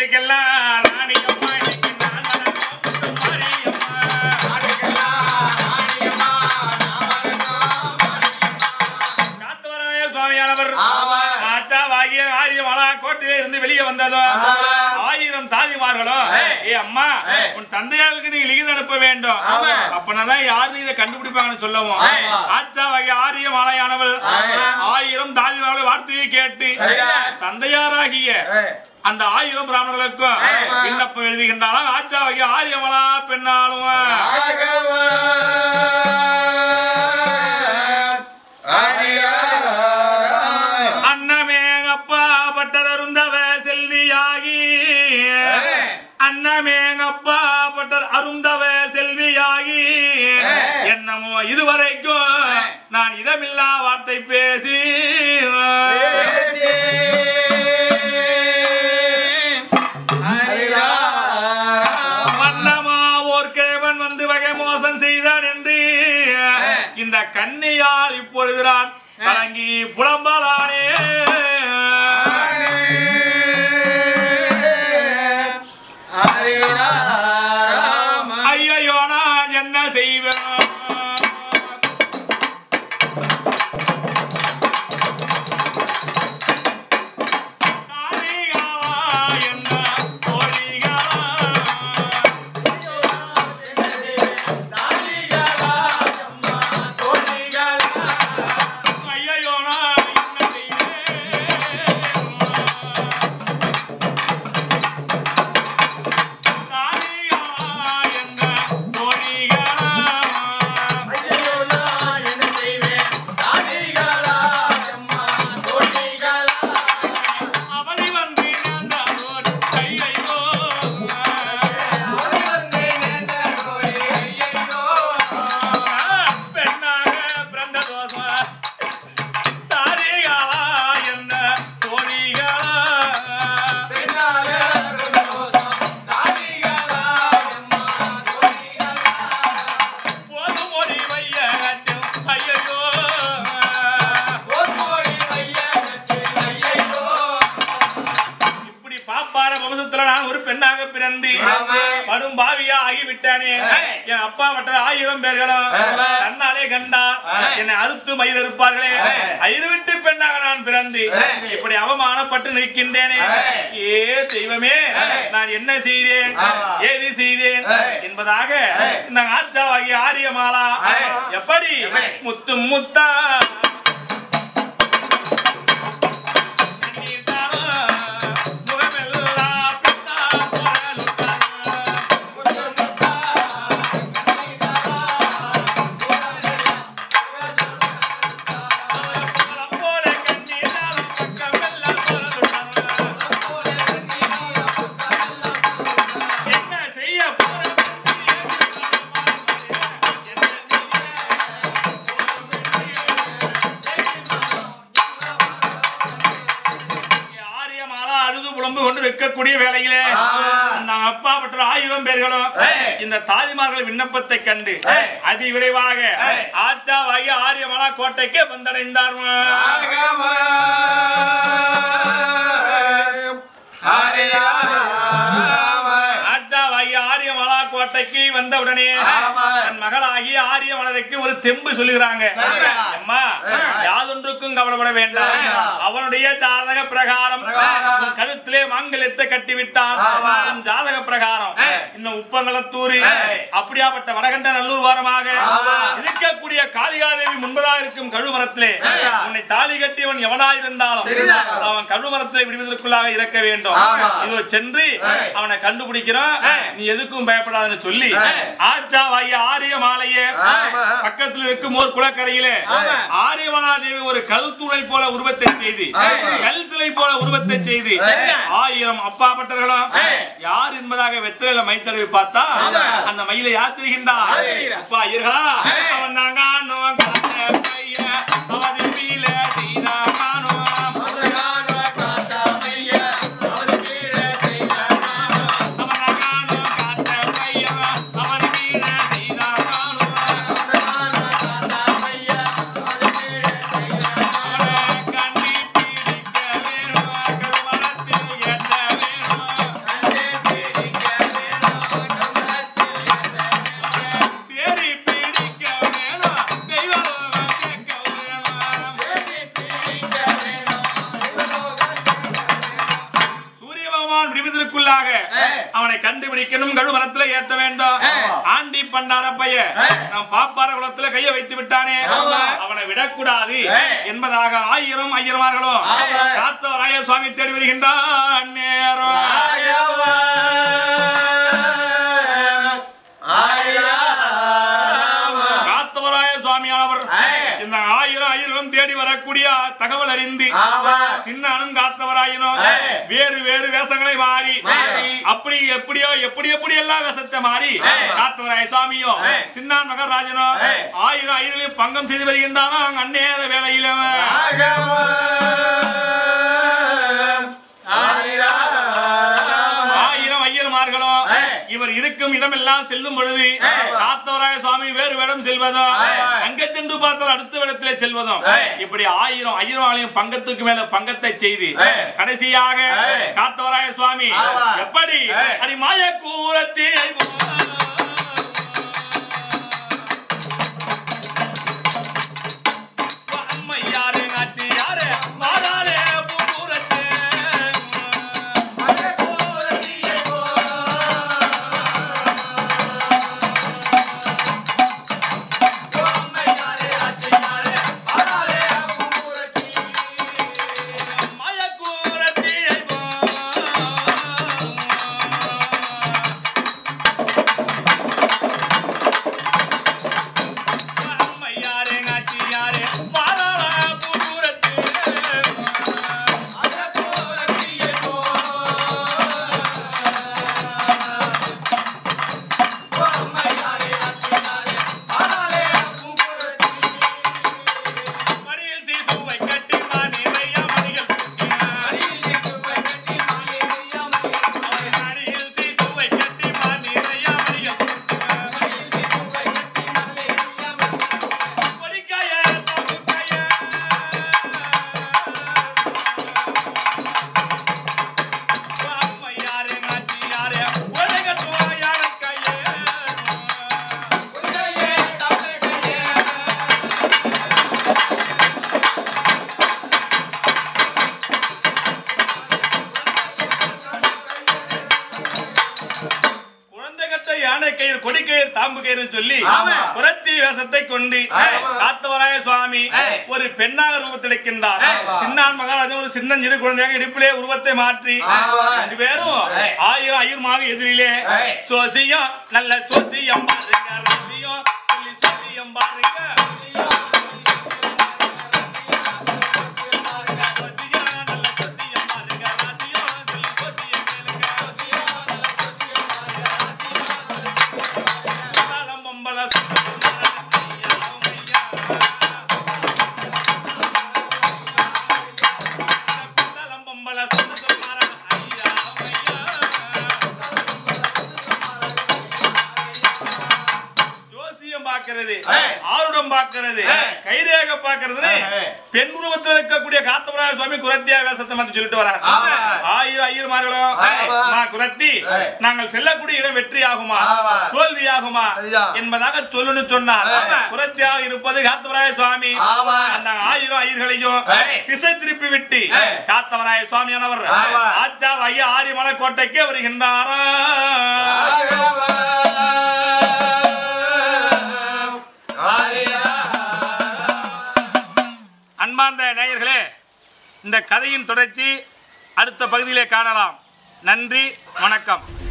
நாட்டுக்கெல்லாம் ராணியம்மா இன்னைக்கு நான் வணக்கம் மாரியம்மா காத்தவராய சுவாமியானவர் ஆச்சாவாகிய ஆரியமலா கோட்டையில இருந்து வெளியே வந்ததும் ஆயிரம் தாதிமார்களும் ஏ அம்மா உன் தந்தையாருக்கு நீ லிகிதம் அனுப்ப வேண்டும் அப்பனதான் யாரு இதை கண்டுபிடிப்பாங்கன்னு சொல்லவும் ஆச்சாவாகிய ஆரிய மாலையானவள் ஆயிரம் தாதிமார்கள் வார்த்தையை கேட்டு தந்தையாராகிய அந்த ஆயிரம் பிராமணர்களுக்கும் விண்ணப்பம் எழுதுகின்றாலும் ஆச்சாவாகிய ஆரியமலா பெண்ணாலும் அன்னமே அப்பா பட்டருந்தவ செல்வியாகி அன்னமே அப்பா பட்டர் அருந்தவ செல்வியாகி என்னமோ இதுவரைக்கும் நான் இதமில்லா வார்த்தை பேசி வண்ணமா ஓர் கிழவன் வந்து வகை மோசம் செய்தான் என்று இந்த கன்னியால் இப்பொழுது நான் கலங்கி புலம்பலானே ஐயோ நான் என்ன செய்வேன் தாலிகளா என்ன தோழிகளா? ஐயையோ, நான் என்ன செய்வேன்? தாலிகளா என்ன தோழிகளா? அவளி வந்து நேர்ந்தாளோடு கையையோ. பெண்ணாக பிறந்த தோசம் தாரிகளா என்ன தோழிகளா போதும் மொழி வையகட்டும் ஐயையோ. இப்படி பாப்பார வம்சத்துல நான் ஒரு பெண்ணாக பிறந்து படும் பாவியா ஆகிவிட்டானே என் அப்பா மற்ற ஆயிரம் பேர்களும் கண்ணாலே கண்டா என்னை அறுத்து மயிரிருப்பார்களே அயிர்விட்டு பெண்ணாக நான் பிறந்து இப்படி அவமானப்பட்டு நிற்கின்றேனே ஏ தெய்வமே நான் என்ன செய்தேன் ஏது செய்தேன் என்பதாக இந்த ஆச்சாவாகிய ஆரியமாலா எப்படி முத்து முத்தா முகமெல்லாம் பித்தா சுழலுதா. பழம் போல கண்ணீராலும் பக்கமெல்லாம் சுழலுதா. என்ன செய்ய போறேன் ஆரியமாலா அழுது புலம்பு கொண்டு இருக்கக்கூடிய வேளையிலே அந்த அப்பா மற்றும் ஆயிரம் பேர்களும் இந்த தாதிமார்கள் விண்ணப்பத்தை கண்டு அதி விரைவாக ஆச்சாவாகி ஆரியமாலா கோட்டைக்கு வந்தடைந்தார் ஆச்சாவாகி ஆரியமாலா கோட்டைக்கு வந்தவுடனே தன் மகளாகி ஆரியமலருக்கு ஒரு தெம்பு சொல்லுகிறாங்க அம்மா யாதொன்றுக்கும் கவலைப்பட வேண்டாம் அவனுடைய ஜாதக பிரகாரம் உன் கழுத்திலே மாங்கல்யத்தை கட்டிவிட்டான் உன் ஜாதக பிரகாரம் இன்னும் உப்பங்களத்தூர் அப்படியாப்பட்ட வடகண்ட நல்லூர் வாரமாக இருக்கக்கூடிய காளிகாதேவி முன்பதாக இருக்கும் கழுமரத்திலே உன்னை தாலி கட்டியவன் எவனாயிருந்தாலும் அவன் கழுமரத்திலே விடுவதற்குள்ளாக இறக்க வேண்டும் இதோ சென்று அவனை கண்டுபிடிக்கிறான் நீ எதுக்கும் பயப்படாதுன்னு சொல்லி ஆச்சாவாகிய ஆரிய மாலையே பக்கத்தில் இருக்கும் ஒரு குளக்கரையிலே ஆரியவனாதேவி ஒரு கல் தூணை போல உருவத்தை செய்து கல் சிலை போல உருவத்தை செய்து ஆயிரம் அப்பா பட்டர்களும் யார் என்பதாக வெத்திரையில மை தடவி பார்த்தா அந்த மயிலை யார் தெரிகின்றார் அப்பா ஐயர்களா அவன் தாங்க அவன் வீல சீதா காணோம் அவனகானோ காத்த பையன் அவன் வீர சீதா காணோம் அவனை கண்ணி பிடிக்க வேணும் கருவளத்தில் ஏத்த வேணும் என்னும் கழுமரத்துல ஏத்த வேண்டும் ஆண்டி பண்டார பைய நாம் பாப்பார குளத்துல கைய வைத்து விட்டானே அவனை விடக்கூடாது என்பதாக ஆயிரம் ஐயர்மார்களும் காத்தவராய சுவாமி தேடி வருகின்றான் நேரம் காத்தவராய சுவாமியானவர் இந்த ஆயிரம் ஐயர்களும் தேடி வரக்கூடிய தகவல் அறிந்து சின்னானும் காத்தவராயினும் வேறு வேறு வேஷங்களை மாறி அப்படி எப்படியோ எப்படி எப்படி எல்லாம் வேஷத்தை மாறி காத்தவராய சாமியும் சின்னான் மகராஜனும் ஆயிரம் ஐயர்களையும் பங்கம் செய்து வருகின்றாரோ அங்க அந்நேர வேலையில ஆயிரம் ஐயர்மார்களும் இவர் இருக்கும் இடமெல்லாம் செல்லும் பொழுது காத்தவராய சுவாமி வேறு வேடம் செல்வதும் அங்க சென்று பார்த்தால் அடுத்த இடத்திலே செல்வதும் இப்படி ஆயிரம் ஐயர்மாலையும் பங்கத்துக்கு மேல பங்கத்தை செய்து கடைசியாக காத்தவராய சுவாமி எப்படி அடி மாய கூரத்தே அம்மையாரு நாச்சி யாரு மாறாளே பூரத்தே மடியில் சீசுவை கட்டி மாநிலைய மணிகள் மடியில் சீசுவை கட்டி மாநிலைய மணிகள் பொடிக்காய தோப்புக்காய அம்மையாரே நாச்சியாரே உலகத்தோ யாருக்கையே குழந்தை கட்ட யானை கயிறு கொடி கயிறு தாம்பு கயிறுன்னு சொல்லி ஆமா. புரத்தி வேஷத்தை கொண்டு காத்தவராய சுவாமி ஒரு பெண்ணாக ரூபத்திருக்கின்றார் சின்னான் மகாராஜன் ஒரு சின்ன சிறு குழந்தையாக இடுப்பிலே உருவத்தை மாற்றி ரெண்டு பேரும் ஆயிரம் ஐயருமாக எதிரிலே சோசியம் நல்ல சோசியம் பாருங்க ரசியம் சொல்லி சோசியம் பாருங்க ரசியம், நல்ல சோசியம் பாருங்க ரசியம் சொல்லி சோசியம் கேளுங்க தாளம் பொம்பள தாளம் பொம்பள ஜோசியம் பார்க்கிறது ஆருடம் பார்க்கிறது கைரேக பார்க்கிறது பெண் உருவத்தில் இருக்கக்கூடிய காத்தவராய சுவாமி குரத்தியா வேஷத்தை வந்து சொல்லிட்டு வரார் ஆமா. ஆயிரம் ஐயர்மார்களும் ஆமா. மா குரத்தி ஆ. நாங்கள் செல்லக்கூடிய இடம் வெற்றி ஆகுமா ஆமா. தோல்வி ஆகுமா சரிதான். என்பதாக சொல்லணும்னு சொன்னார் ஆமா. குரத்தியாக இருப்பது காத்தவராய சுவாமி ஆமா. அந்த ஆயிரம் ஐயர்களையும் ஆ. திசை திருப்பி விட்டு ஆ. காத்தவராய சுவாமியானவர் ஆமா. ஆச்சா ஐயா ஆரியமலை கோட்டைக்கு வருகின்றாரா அன்பார்ந்த நேயர்களே இந்த கதையின் தொடர்ச்சி அடுத்த பகுதியிலே காணலாம் நன்றி வணக்கம்